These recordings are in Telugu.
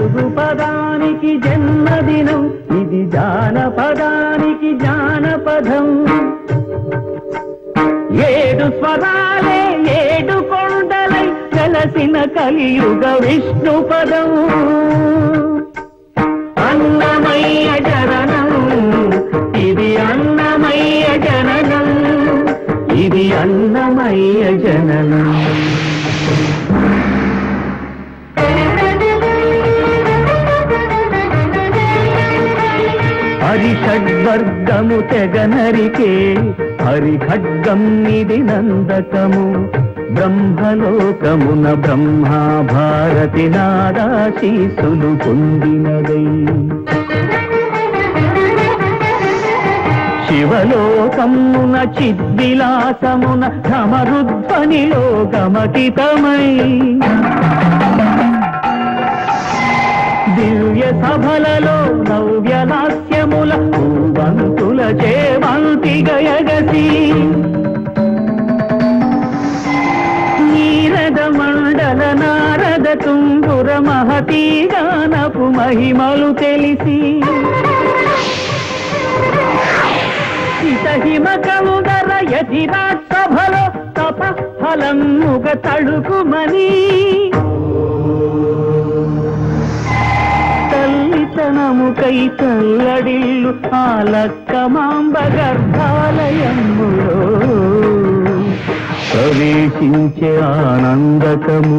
తెలుగు పదానికి జన్మదినం ఇది జానపదానికి జానపదం ఏడు స్వరాలే ఏడు కొండలై కలసిన కలియుగ విష్ణు పదం అన్నమయ్య జననం ఇది అన్నమయ్య జననం ఇది అన్నమయ్య జననం హరిషడ్వర్గము తెగనరికే హరిఖడ్గం ఇది నందకము బ్రహ్మలోకమున బ్రహ్మా భారతి నాదాశీసులు పొందినదై శివలోకమున చిద్విలాసమున ఘమరుధ్వనిలో గమకితమై దివ్య సభలలో నవ్య లాస్యముల పూవంతుల చేవంతి గయగసి నీరద మండల నారద తుంగుర మహతీ గానపు మహిమలు తెలిసి హిమ కముదర యతిరాట్ సభలో తప ఫలముగ తడుకుమని తల్లితనముకై తల్లడిల్లు ఆలక్కమాంబ గర్భాలయములో ప్రవేశించే ఆనందకము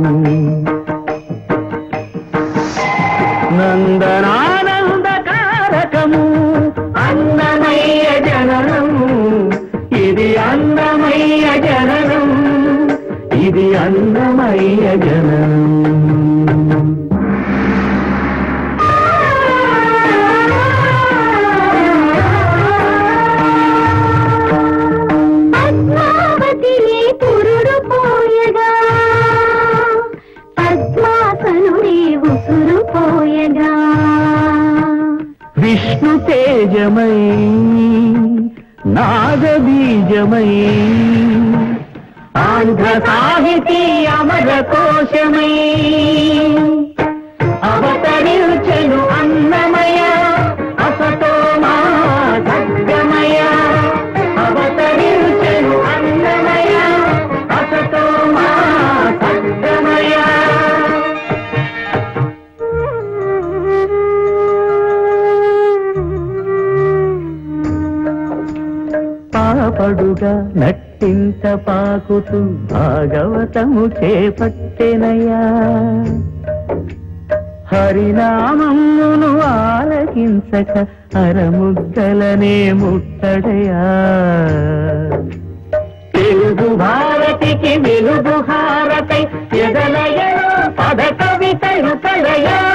నందనానందకారకము అన్నమయ్య జననము ఇది అన్నమయ్య జననం ఇది అన్నమయ్య జననం పద్మావతిని పురుడు పోయగా పద్మాసనుడే ఉసురు పోయగా విష్ణు తేజమై నాగబీజమై ఆంధ్ర సాహితీ అమర కోశమై అవతరించెను అన్నమయ అసతో మా సద్గమయ అవతరించెను అన్నమయ అసతో మా సద్గమయ పాపడుగా నట్టింత పాకుతూ భాగవతము చేపట్టెనయ్యా హరినామమును ఆలకించక అరముద్దలనే ముట్టడయా తెలుగు భారతికి వెలుగు హారతై ఎదలయలో పద కవితలు కలయా